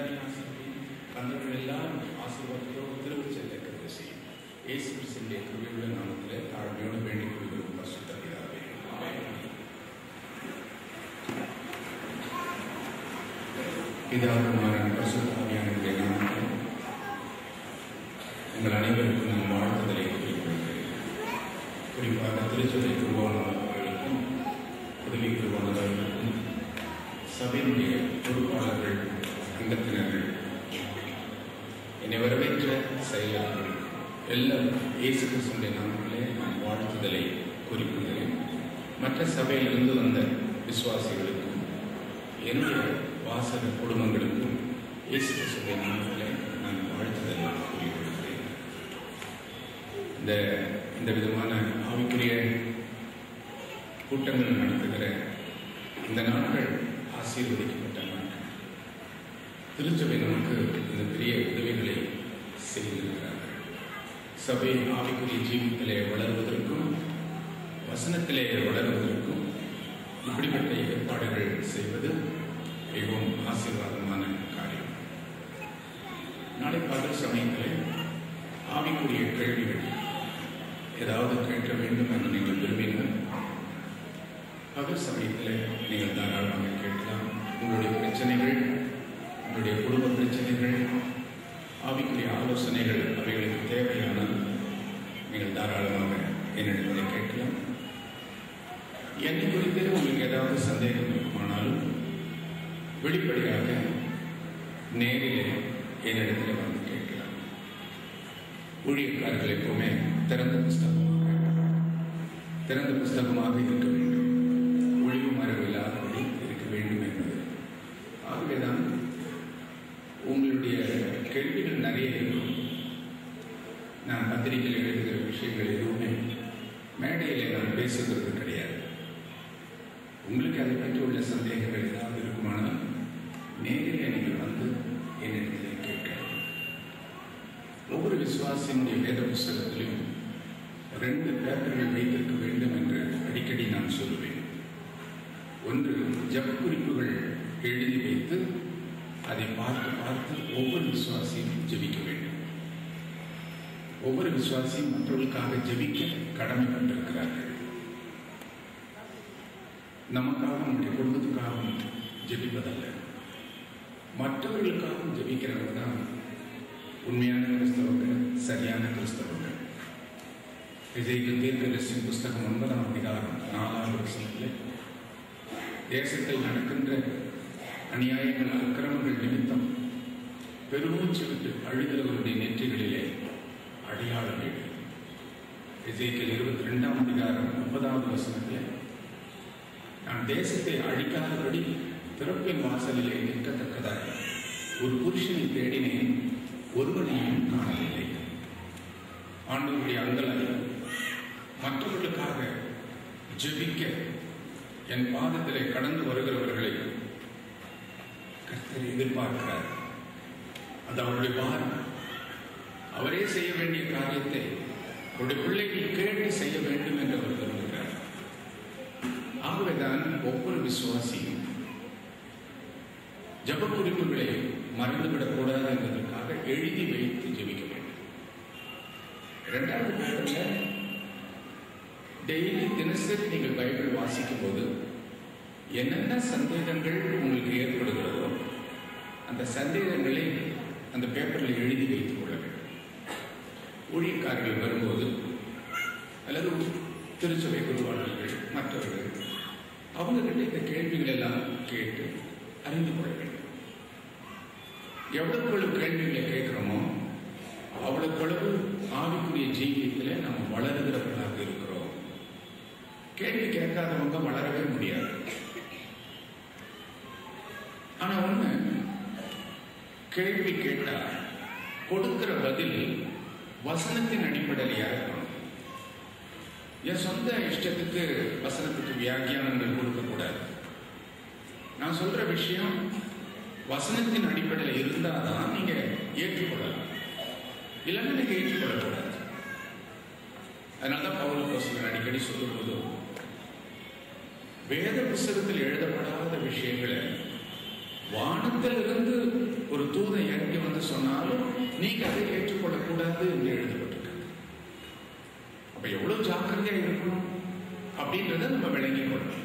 எல்லாரையும் ஆசீர்வதி வந்தவர்கள் எல்லாம் ஆசீர்வாதத்தோடு திரும்ப செல்ல கருத்து செய்யும் இயேசு கிறிஸ்துவின் கிருபையுள்ள நாமத்தில் தாழ்மையோடு வேண்டிக் கொள்கிறோம் பரிசுத்த பிதாவே பிதாவுமாரான பரிசுத்த ஆவியானவருடைய நாமத்தில் உங்கள் அனைவருக்கும் நான் வாழ்த்துதலை குறிப்பிடுகிறேன் குறிப்பாக திருச்சபை குருவானவர்களுக்கும் உதவி குருவானவர்களுக்கும் சபையினுடைய பொறுப்பாளர்கள் அங்கத்தினர்கள் என்னை வரவேற்ற செயலாளர்கள் எல்லாரும் இயேசு கிறிஸ்துடைய நாமத்திலே நான் வாழ்த்துதலை குறிப்பிடுகிறேன் மற்ற சபையிலிருந்து வந்த விசுவாசிகளுக்கும் என்னுடைய வாசக குடும்பங்களுக்கும் இயேசு கிறிஸ்துடைய நாமத்திலே நான் வாழ்த்துதலை குறிப்பிடுகிறேன் இந்த இந்த விதமான ஆவிக்குரிய கூட்டங்கள் நடத்துகிற இந்த நாட்கள் ஆசீர்வதிக்கப்பட்ட நாட்கள் திருச்சபை நமக்கு இந்த பெரிய உதவிகளை செய்திருக்கிறார்கள் சபை ஆவிக்குரிய ஜீவித்திலே வளர்வதற்கும் வசனத்திலே வளர்வதற்கும் இப்படிப்பட்ட ஏற்பாடுகள் செய்வது மிகவும் ஆசீர்வாதமான காரியம் நாளை பகல் சமயத்தில் ஆவிக்குரிய கேள்விகள் ஏதாவது கேட்க வேண்டும் என்று நீங்கள் விரும்பினால் பகல் சமயத்தில் நீங்கள் தாராளமாக கேட்கலாம் உங்களுடைய பிரச்சனைகள் உங்களுடைய குடும்ப பிரச்சனைகள் ஆவிக்குரிய ஆலோசனைகள் அவைகளுக்கு தேவையானால் நீங்கள் தாராளமாக என்னிடத்தில் கேட்கலாம் என்னை குறித்து உங்களுக்கு ஏதாவது சந்தேகம் இருக்குமானாலும் வெளிப்படையாக நேரிலே என்னிடத்தில் வந்து கேட்கலாம் ஊழியக்காரர்கள் எப்பவுமே திறந்த புஸ்தகமாக திறந்த புஸ்தகமாக இருக்க வேண்டும் ஒளிவு மறைவு இல்லாதபடி இருக்க வேண்டும் என்பது ஆகவேதான் உங்களுடைய கேள்விகள் நிறைய இருக்கும் நான் பத்திரிகையில் எழுதுகிற விஷயங்கள் எதுவுமே மேடையில் நான் பேசுகிறது கிடையாது உங்களுக்கு அதை பற்றி உள்ள சந்தேகங்கள் ஏதாவது இருக்குமானால் நேரில் நீங்கள் வந்து என்னிடத்தில் கேட்கலாம் ஒவ்வொரு விசுவாசியினுடைய வேத புஸ்தகத்திலும் ரெண்டு பேப்பர்கள் வைத்திருக்க வேண்டும் என்று அடிக்கடி நான் சொல்லுவேன் ஒன்று ஜப் குறிப்புகள் எழுதி வைத்து அதை பார்த்து பார்த்து ஒவ்வொரு விசுவாசியும் ஜெபிக்க வேண்டும் ஒவ்வொரு விசுவாசியும் மற்றவர்களுக்காக ஜெபிக்க கடமைப்பட்டிருக்கிறார்கள் நமக்காக நம்முடைய குடும்பத்துக்காகவும் ஜெபிப்பதல்ல மற்றவர்களுக்காகவும் ஜெபிக்கிறவங்க தான் உண்மையான கிறிஸ்தவர்கள் சரியான கிறிஸ்தவர்கள் விஜய்க்கு தீர்க்கதரிசின் புஸ்தகம் ஒன்பதாம் அதிகாரம் நாலாவது வருஷத்தில் தேசத்தில் நடக்கின்ற அநியாயங்கள் அக்கிரமங்கள் நிமித்தம் பெருமூச்சு விட்டு அழுகிறவருடைய நெற்றிகளிலே அடையாளம் வேண்டும் விஜய்க்கு இருபத்தி ரெண்டாம் அதிகாரம் முப்பதாவது வசனத்தில் நான் தேசத்தை அழிக்காதபடி திறப்பின் வாசலிலே நிற்கத்தக்கதாக ஒரு புருஷனை தேடினேன் ஒருவனையும் காணவில்லை ஆண்டவருடைய அங்கலாய் மற்றவர்களுக்காக ஜெபிக்க என் பாதத்திலே கடந்து வருகிறவர்களை கர்த்தர் எதிர்பார்க்கிறார் அது அவருடைய பாரம் அவரே செய்ய வேண்டிய காரியத்தை அவருடைய பிள்ளைகள் கேட்டு செய்ய வேண்டும் என்று அவர் விரும்புகிறார் ஆகவேதான் ஒவ்வொரு விசுவாசியும் ஜப குறிப்புகளை மறந்துவிடக்கூடாது என்பதற்காக எழுதி வைத்து ஜெபிக்க வேண்டும் இரண்டாவது பாடல்ல டெய்லி தினசரி நீங்கள் பைபிள் வாசிக்கும் போது என்னென்ன சந்தேகங்கள் உங்களுக்கு ஏற்படுகிறதோ அந்த சந்தேகங்களை அந்த பேப்பரில் எழுதி வைத்துக் கொள்ள வேண்டும் ஊழியக்காரர்கள் வரும்போது அல்லது திருச்சபை குருவாளர்கள் மற்றவர்கள் அவங்க கிட்ட இந்த கேள்விகள் எல்லாம் கேட்டு அறிந்து கொள்ள வேண்டும் எவ்வளவு கேள்விகளை கேட்கிறோமோ அவ்வளவு ஆவிக்குரிய ஜீவியத்தில் நம்ம வளருகிறவர்களாக இருக்கிறோம் கேள்வி கேட்காதவங்க வளரவே முடியாது ஆனா ஒண்ணு கேள்வி கேட்டா கொடுக்கிற பதில் வசனத்தின் அடிப்படையிலா இருக்கணும் என் சொந்த இஷ்டத்துக்கு வசனத்துக்கு வியாக்கியானங்கள் கொடுக்கக்கூடாது நான் சொல்ற விஷயம் வசனத்தின் அடிப்படையில் இருந்தாதான் நீங்க ஏற்றுக்கொள்ளலாம் இல்லைன்னா நீங்க ஏற்றுக்கொள்ளக்கூடாது அதனாலதான் பவுல் கோசலர் அடிக்கடி சொல்லும்போது வேத புஸ்தகத்தில் எழுதப்படாத விஷயங்களை வானத்திலிருந்து ஒரு தூ நீங்க அதை ஏற்றுக்கொள்ளக்கூடாது என்று எழுதப்பட்டிருக்கிறது அப்ப எவ்வளவு ஜாக்கிரதையா இருக்கணும் அப்படின்றத நம்ம விளங்கிக் கொள்ளணும்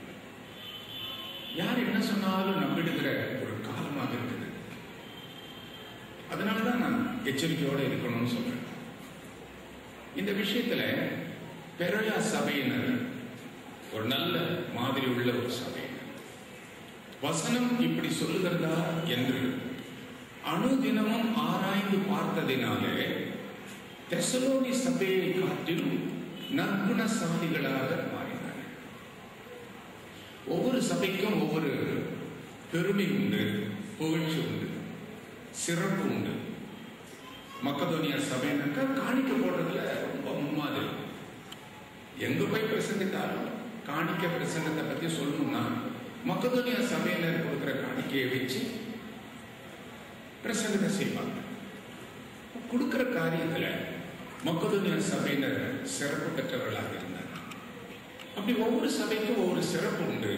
யார் என்ன சொன்னாலும் நம்பிடுகிற ஒரு காலமாக இருக்குது அதனாலதான் நான் எச்சரிக்கையோட இருக்கணும்னு சொல்றேன் இந்த விஷயத்துல பெரோயா சபையினர் ஒரு நல்ல மாதிரி உள்ள ஒரு சபையினர் வசனம் இப்படி சொல்லுகிறதா என்று அணுதினமும் ஆராய்ந்து பார்த்ததினாலே தெசலோனி சபையை காட்டிலும் நற்குணசாலிகளாக மாறினார் ஒவ்வொரு சபைக்கும் ஒவ்வொரு பெருமை உண்டு புகழ்ச்சி உண்டு சிறப்பு உண்டு மக்கதோனியா சபையினருக்கா காணிக்க போடுறதுல ரொம்ப முன்மாதிரி எங்க போய் பிரசங்கித்தாலும் காணிக்க பிரசங்கத்தை பத்தி சொல்லணும்னா மக்கதோனியா சபையினர் கொடுக்கிற காணிக்கையை வச்சு பிரசங்கத்தை செய்வாங்க கொடுக்கிற காரியத்துல மக்கதோனியா சபையினர் சிறப்பு பெற்றவர்களாக இருந்தார் அப்படி ஒவ்வொரு சபைக்கும் ஒவ்வொரு சிறப்பு உண்டு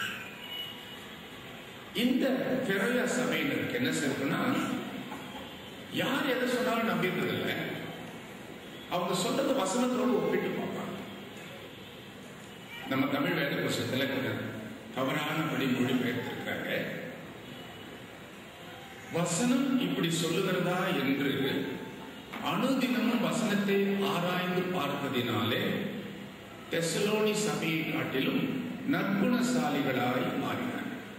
இந்த பெரையா சபையினருக்கு என்ன சிறப்புனா யார் எதை சொன்னாலும் நம்பிடுறது இல்லை அவங்க சொல்றது வசனத்தோடு ஒப்பிட்டு பார்ப்பாங்க நம்ம தமிழ் வேத புஸ்தகத்துல கொஞ்சம் தவறானபடி மொழிபெயர்த்திருக்காங்க வசனம் இப்படி சொல்லுகிறதா என்று அனுதினமும் வசனத்தை ஆராய்ந்து பார்த்ததினாலே தெசலோனி சபையை காட்டிலும் நற்குணசாலிகளாய் மாறினார்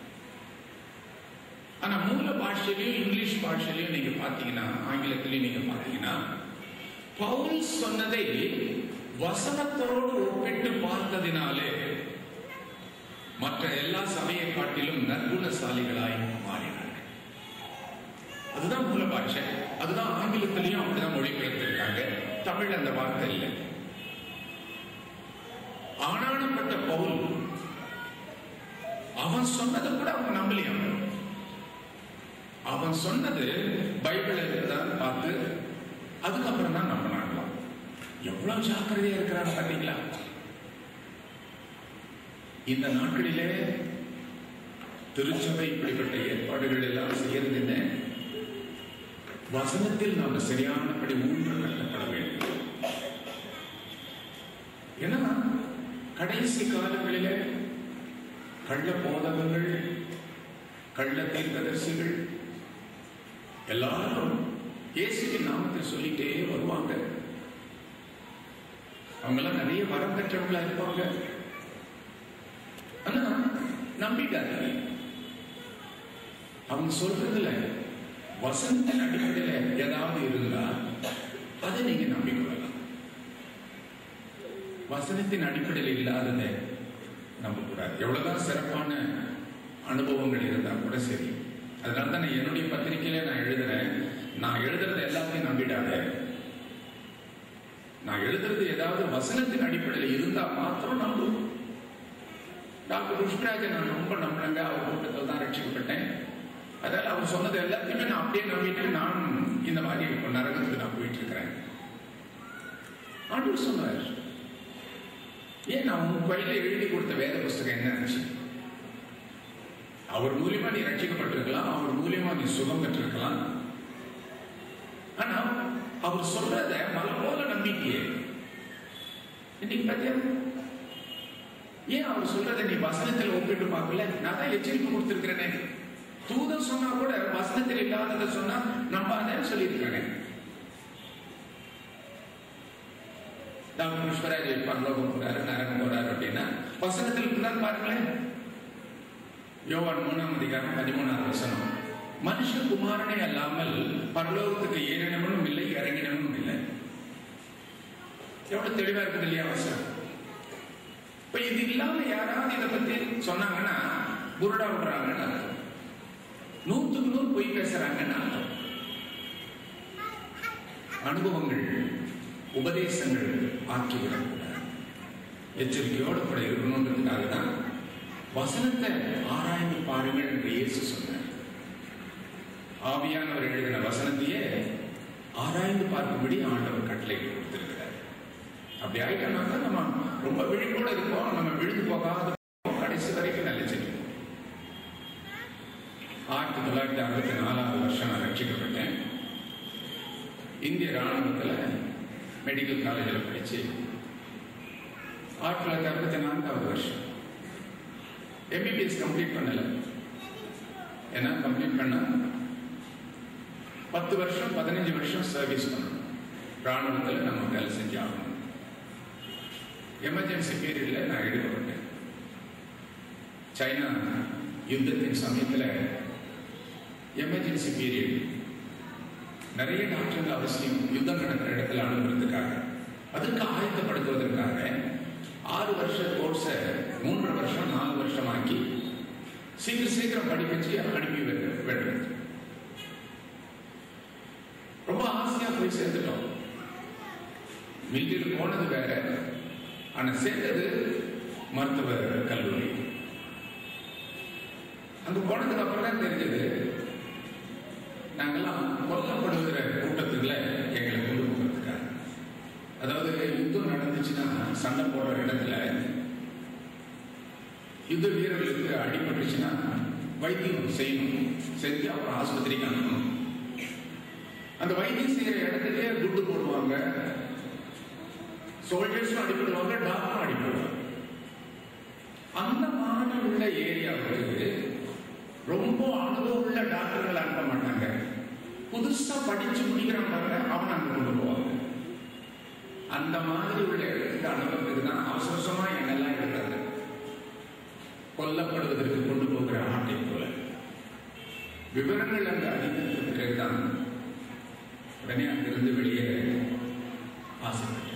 ஆனா மூல பாஷையிலையும் இங்கிலீஷ் பாஷையிலையும் நீங்க பாத்தீங்கன்னா ஆங்கிலத்திலையும் நீங்க பாத்தீங்கன்னா பவுல் சொன்னதை வசனத்தோடு ஒப்பிட்டு பார்த்ததினாலே மற்ற எல்லா சபையை காட்டிலும் நற்குணசாலிகளாய் மாறினார்கள் அதுதான் மூல பாஷை அதுதான் ஆங்கிலத்திலையும் அப்படிதான் மொழிபெயர்த்திருக்காங்க தமிழ் அந்த வார்த்தை இல்லை ஆனானப்பட்ட பவுல் அவன் சொன்னதை கூட அவங்க நம்பலையாம் அவன் சொன்னது பைபிள் இருக்குதான் பார்த்து அதுக்கப்புறம் தான் நம்பினாங்களாம் எவ்வளவு ஜாக்கிரதையா இருக்கிறாங்க பாத்தீங்களா இந்த நாட்களிலே திருச்சபை இப்படிப்பட்ட ஏற்பாடுகள் எல்லாம் செய்யறது என்ன வசனத்தில் நாம சரியானபடி ஊன்று கட்டப்பட வேண்டும் ஏன்னா கடைசி காலங்களிலே கள்ள போதகங்கள் கள்ள தீர்க்கதரிசிகள் எல்லாரும் இயேசுவின் நாமத்தை சொல்லிட்டே வருவாங்க அவங்கெல்லாம் நிறைய வரம் பெற்றவங்களா இருப்பாங்க ஆனா நம்பிட்டாங்க அவங்க சொல்றதுல வசனத்தின் அடிப்படையில் ஏதாவது இருந்தா அதை நீங்க நம்பிக்கொள்ளலாம் வசனத்தின் அடிப்படையில் இல்லாததை நம்பக்கூடாது எவ்வளவுதான் சிறப்பான அனுபவங்கள் இருந்தா கூட சரி அதனால தான் நான் என்னுடைய பத்திரிகையில நான் எழுதுறேன் நான் எழுதுறது எல்லாத்தையும் நம்பிடாத நான் எழுதுறது ஏதாவது வசனத்தின் அடிப்படையில் இருந்தா மாத்திரம் நம்பும் டாக்டர் புஷ்பராஜை நான் ரொம்ப நம்பினங்க அவர் கூட்டத்தில் தான் ரட்சிக்கப்பட்டேன் அதனால அவர் சொன்னது எல்லாத்தையுமே நான் அப்படியே நம்பிட்டு நான் இந்த மாதிரி இப்போ நரகத்துக்கு நான் போயிட்டு இருக்கிறேன் ஆண்டவர் சொன்னார் ஏன் நான் உன் கையில எழுதி கொடுத்த வேத புஸ்தகம் என்ன இருந்துச்சு அவர் மூலியமா நீ ரட்சிக்கப்பட்டிருக்கலாம் அவர் மூலியமா நீ சுகம் பெற்றிருக்கலாம் ஆனா அவர் சொல்றத மலை போல நம்பிக்கையே இன்னைக்கு பாத்தியா ஏன் அவர் சொல்றதை நீ வசனத்தில் ஒப்பிட்டு பார்க்கல நான் தான் எச்சரிக்கை கொடுத்திருக்கிறேனே தூதர் சொன்னா கூட வசனத்தில் இல்லாததை சொன்னா நம்பாதேன்னு சொல்லியிருக்காங்க டாக்டர் புஷ்பராஜ் பரலோகம் போறாரு நரகம் போறாரு அப்படின்னா வசனத்தில் இருந்தால் பாருங்களேன் யோவான் மூணாம் அதிகாரம் பதிமூணாம் வசனம் மனுஷகுமாரனே அல்லாமல் பரலோகத்துக்கு ஏறினவனும் இல்லை இறங்கினவனும் இல்லை எவ்வளவு தெளிவா இருக்குது இல்லையா வசனம் இப்ப இது இல்லாம யாராவது இதை பத்தி சொன்னாங்கன்னா புருடா விடுறாங்கன்னு அர்த்தம் நூத்துக்கு நூறு பொய் பேசுறாங்கன்னு அர்த்தம் அனுபவங்கள் உபதேசங்கள் ஆக்கிவிடக்கூடாது எச்சரிக்கையோடு கூட இருக்கணுன்றதுக்காக தான் வசனத்தை ஆராய்ந்து பாருங்கள் என்று இயேசு சொன்னார் ஆவியானவர் எழுதின வசனத்தையே ஆராய்ந்து பார்க்கும்படி ஆண்டவர் கட்டளை கொடுத்திருக்கிறார் அப்படி ஆயிட்டோம்னாக்கா நம்ம ரொம்ப விழிப்போட இருப்போம் நம்ம விழுந்து போகாத கடைசி வரைக்கும் நல்ல செய்வோம் ஆயிரத்தி தொள்ளாயிரத்தி அறுபத்தி நாலாவது வருஷம் நான் ரட்சிக்கப்பட்டேன் இந்திய ராணுவத்தில் மெடிக்கல் காலேஜில் படிச்சு ஆயிரத்தி தொள்ளாயிரத்தி அறுபத்தி நான்காவது வருஷம் எம்பிபிஎஸ் கம்ப்ளீட் பண்ணல ஏன்னா கம்ப்ளீட் பண்ண பத்து வருஷம் பதினஞ்சு வருஷம் சர்வீஸ் பண்ணணும் ராணுவத்தில் நம்ம வேலை செஞ்சாகணும் எமர்ஜென்சி பீரியடில் நான் ஈடுபட்டேன் சைனா யுத்தத்தின் சமயத்தில் எமர்ஜென்சி பீரியட் நிறைய டாக்டர்கள் அவசியம் யுத்தம் நடக்கிற இடத்துல அனுப்புறதுக்காக அதுக்கு ஆயத்தப்படுத்துவதற்காக ஆறு வருஷ கோர்ஸை மூன்று வருஷம் நாலு வருஷம் ஆக்கி சீக்கிரம் சீக்கிரம் படிப்பிச்சு அனுப்பி விடுறது ரொம்ப ஆசையா போய் சேர்ந்துட்டோம் மில்லியில் போனது வேற ஆனா சேர்ந்தது மருத்துவ கல்லூரி அங்க போனதுக்கு அப்புறம் தான் தெரிஞ்சது நாங்கெல்லாம் கொல்லப்படுகிற கூட்டத்துக்குள்ள எங்களை கொண்டு போகிறதுக்காக அதாவது யுத்தம் நடந்துச்சுன்னா சண்டை போடுற இடத்துல யுத்த வீரர்களுக்கு அடிபட்டுச்சுன்னா வைத்தியம் செய்யணும் செஞ்சு அப்புறம் ஆஸ்பத்திரிக்கு அனுப்பணும் அந்த வைத்தியம் செய்யற இடத்துலயே குண்டு போடுவாங்க சோல்ஜர்ஸும் அடிப்படுவாங்க டாக்டரும் அடிப்படுவாங்க அந்த மாதிரி உள்ள ஏரியாவுக்கு ரொம்ப அனுபவம் உள்ள டாக்டர்கள் அனுப்ப மாட்டாங்க புதுசா படிச்சு முடிக்கிறான் பாருங்க அவன் அங்க கொண்டு போவாங்க அந்த மாதிரி உள்ள இடத்துக்கு அனுப்புறதுக்கு தான் அவசர அவசரமா என்னெல்லாம் இருக்கிறது கொல்லப்படுவதற்கு கொண்டு போகிற ஆட்டை போல விவரங்கள் அங்கு அறிந்ததுக்கு பிறகுதான் உடனே அங்கிருந்து வெளியே ஆசைப்பட்டேன்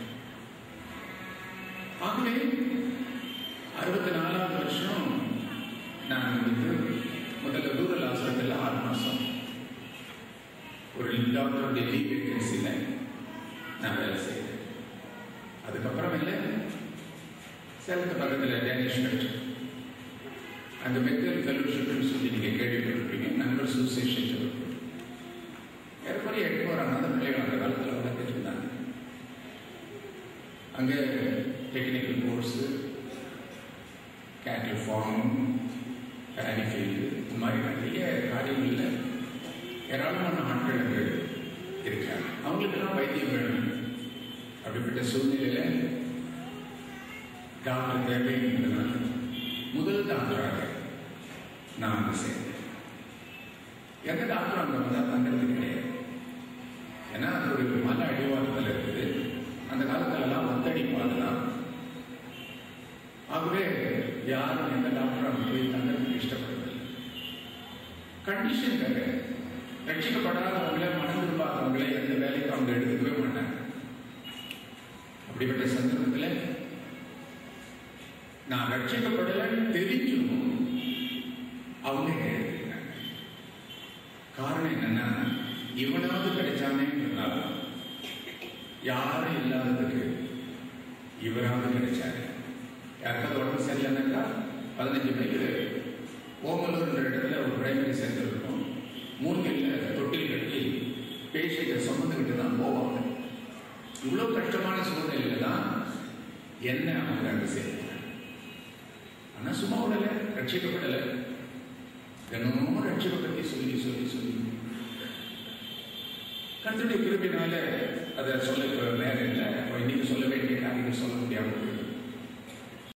ஆகவே அறுபத்தி நாலாவது வருஷம் நான் வந்து முதல்ல ரூரல் ஹாஸ்பிட்டல் ஆறு மாசம் ஒரு டாக்டருடைய லீவ் வேகன்சியில் நான் வேலை செய்தேன் அதுக்கப்புறம் இல்லை சேலத்து பக்கத்தில் டேனிஷ் கட் அந்த மெக்கல் ஃபெலோஷிப்னு சொல்லி நீங்கள் கேள்விப்பட்டிருப்பீங்க நண்பர் அசோசியேஷன் ஏறக்குறைய எட்நூறு அனாத பிள்ளைகள் அந்த காலத்தில் வளர்த்துட்டு இருந்தாங்க அங்கே டெக்னிக்கல் கோர்ஸு கேட்டில் ஃபார்ம் பேனிஃபீல்டு இந்த மாதிரி நிறைய காரியங்களில் ஏராளமான ஆட்கள் அங்கே இருக்காங்க அவங்களுக்கெல்லாம் வைத்தியம் வேணும் அப்படிப்பட்ட சூழ்நிலையில் டாக்டர் தேவைங்கிறதுனால முதல் டாக்டராக நான் அங்கே சேர்ந்தேன் எந்த டாக்டர் அங்கே வந்தால் தங்கிறது கிடையாது ஏன்னா அது ஒரு மலை அடிவாரத்தில் இருக்குது அந்த காலத்துலலாம் ஒத்தடி பாதுதான் ஆகவே யாரும் எந்த டாக்டரும் அங்கே போய் தங்கிறதுக்கு இஷ்டப்படுறதில்லை கண்டிஷன் வேறு ரட்சிக்கப்படாதவங்கள மனம் விரும்பாதவங்களை எந்த வேலைக்கும் அவங்க எடுத்துக்கவே மாட்டாங்க அப்படிப்பட்ட சந்தர்ப்பத்தில் நான் ரட்சிக்கப்படலைன்னு தெரிஞ்சும் அவங்க எழுதிருக்காங்க காரணம் என்னன்னா இவனாவது கிடைச்சானே இருந்தாலும் யாரும் இல்லாததுக்கு இவராவது கிடைச்சாரு யாருக்காவது உடம்பு சரியில்லைனாக்கா பதினஞ்சு மணிக்கு ஓமலூர்ன்ற இடத்துல ஒரு பிரைமரி சென்டர் இருக்கும் மூங்கில் தொட்டில் கட்டி பேஷண்ட்டை சுமந்துக்கிட்டு தான் போவாங்க இவ்வளோ கஷ்டமான சூழ்நிலையில தான் என்ன அவங்க அங்கே சேர்த்தாங்க ஆனால் சும்மா விடலை ரட்சிக்கப்படலை தினமும் ரட்சிப்பை பற்றி சொல்லி சொல்லி சொல்லி கத்தருடைய கிருபினால அதை சொல்ல இப்ப நேரம் இல்லை அப்ப இன்னைக்கு சொல்ல வேண்டிய காரியங்கள் சொல்ல முடியாமல் இருக்கு